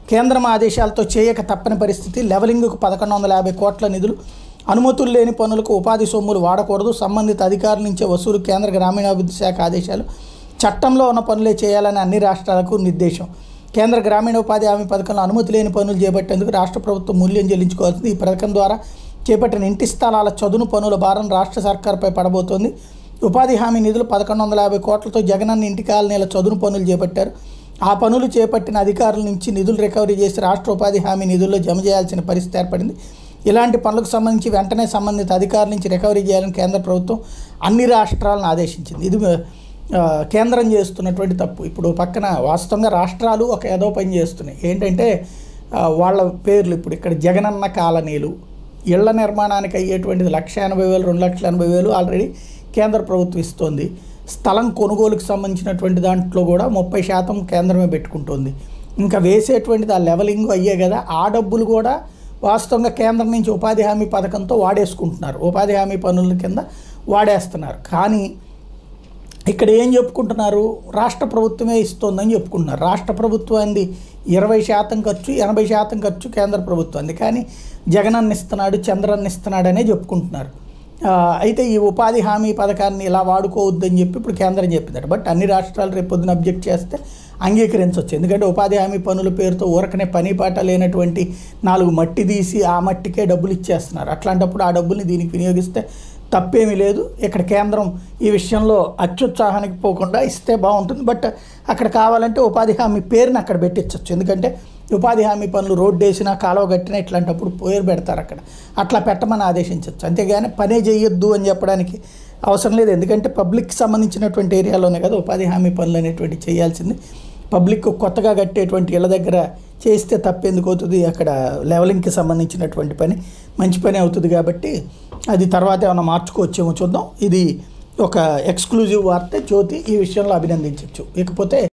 కేంద్రం ఆదేశాలతో చేయక తప్పని పరిస్థితి లెవలింగ్కు పదకొండు వందల యాభై కోట్ల నిధులు అనుమతులు లేని పనులకు ఉపాధి సొమ్ములు వాడకూడదు సంబంధిత అధికారుల నుంచే వసూలు కేంద్ర గ్రామీణాభివృద్ధి శాఖ ఆదేశాలు చట్టంలో ఉన్న పనులే చేయాలని అన్ని రాష్ట్రాలకు నిర్దేశం కేంద్ర గ్రామీణ ఉపాధి హామీ పథకంలో అనుమతి లేని పనులు చేపట్టేందుకు రాష్ట్ర ప్రభుత్వం మూల్యం చెల్లించుకోవాల్సింది ఈ పథకం ద్వారా చేపట్టిన ఇంటి స్థలాల చదును పనుల భారం రాష్ట్ర సర్కార్పై పడబోతోంది ఉపాధి హామీ నిధులు పదకొండు వందల యాభై కోట్లతో జగనన్న ఇంటి కాలనీల చదును పనులు చేపట్టారు ఆ పనులు చేపట్టిన అధికారుల నుంచి నిధులు రికవరీ చేసి రాష్ట్ర ఉపాధి హామీ నిధుల్లో జమ చేయాల్సిన పరిస్థితి ఏర్పడింది ఇలాంటి పనులకు సంబంధించి వెంటనే సంబంధిత అధికారుల నుంచి రికవరీ చేయాలని కేంద్ర ప్రభుత్వం అన్ని రాష్ట్రాలను ఆదేశించింది ఇది ఆ, కేంద్రం చేస్తున్నటువంటి తప్పు ఇప్పుడు పక్కన వాస్తవంగా రాష్ట్రాలు ఒక ఏదో పని చేస్తున్నాయి ఏంటంటే ఆ, వాళ్ళ పేర్లు ఇప్పుడు ఇక్కడ జగనన్న కాలనీలు ఇళ్ల నిర్మాణానికి అయ్యేటువంటిది లక్ష ఎనభై వేలు రెండు లక్షల ఎనభై వేలు ఆల్రెడీ కేంద్ర ప్రభుత్వం ఇస్తోంది స్థలం కొనుగోలుకు సంబంధించినటువంటి దాంట్లో కూడా ముప్పై శాతం కేంద్రమే పెట్టుకుంటుంది ఇంకా వేసేటువంటిది ఆ లెవలింగ్ అయ్యే కదా ఆ డబ్బులు కూడా వాస్తవంగా కేంద్రం నుంచి ఉపాధి హామీ పథకంతో వాడేసుకుంటున్నారు ఉపాధి హామీ పనుల కింద వాడేస్తున్నారు కానీ ఇక్కడ ఏం చెప్పుకుంటున్నారు రాష్ట్ర ప్రభుత్వమే ఇస్తోందని చెప్పుకుంటున్నారు రాష్ట్ర ప్రభుత్వాన్ని ఇరవై శాతం ఖర్చు ఎనభై శాతం ఖర్చు కేంద్ర ప్రభుత్వాన్ని కానీ జగనన్న ఇస్తున్నాడు చంద్రన్న ఇస్తున్నాడు అనే చెప్పుకుంటున్నారు ఆ, అయితే ఈ ఉపాధి హామీ పథకాన్ని ఇలా వాడుకోవద్దని చెప్పి ఇప్పుడు కేంద్రం చెప్పిందట బట్ అన్ని రాష్ట్రాలు రేపు పొద్దున అబ్జెక్ట్ చేస్తే అంగీకరించవచ్చు ఎందుకంటే ఉపాధి హామీ పనుల పేరుతో ఊరకనే పని పాట లేనటువంటి నాలుగు మట్టి తీసి ఆ మట్టికే డబ్బులు ఇచ్చేస్తున్నారు అట్లాంటప్పుడు ఆ డబ్బుల్ని దీనికి వినియోగిస్తే తప్పేమీ లేదు ఇక్కడ కేంద్రం ఈ విషయంలో అత్యుత్సాహానికి పోకుండా ఇస్తే బాగుంటుంది బట్ అక్కడ కావాలంటే ఉపాధి హామీ పేరుని అక్కడ పెట్టించవచ్చు ఎందుకంటే ఉపాధి హామీ పనులు రోడ్డు వేసినా కాలువ కట్టినా ఇట్లాంటప్పుడు పేరు పెడతారు అక్కడ అట్లా పెట్టమని ఆదేశించవచ్చు అంతేగాని పనే చేయొద్దు అని చెప్పడానికి అవసరం లేదు ఎందుకంటే పబ్లిక్కి సంబంధించినటువంటి ఏరియాలోనే కదా ఉపాధి హామీ పనులు అనేటువంటి చేయాల్సింది పబ్లిక్ కొత్తగా కట్టేటువంటి ఇళ్ళ దగ్గర చేస్తే తప్పేందుకు అవుతుంది అక్కడ లెవలింగ్కి సంబంధించినటువంటి పని మంచి పని అవుతుంది కాబట్టి అది తర్వాత ఏమైనా మార్చుకోవచ్చేమో చూద్దాం ఇది ఒక ఎక్స్క్లూజివ్ వార్త జ్యోతి ఈ విషయంలో అభినందించవచ్చు ఇకపోతే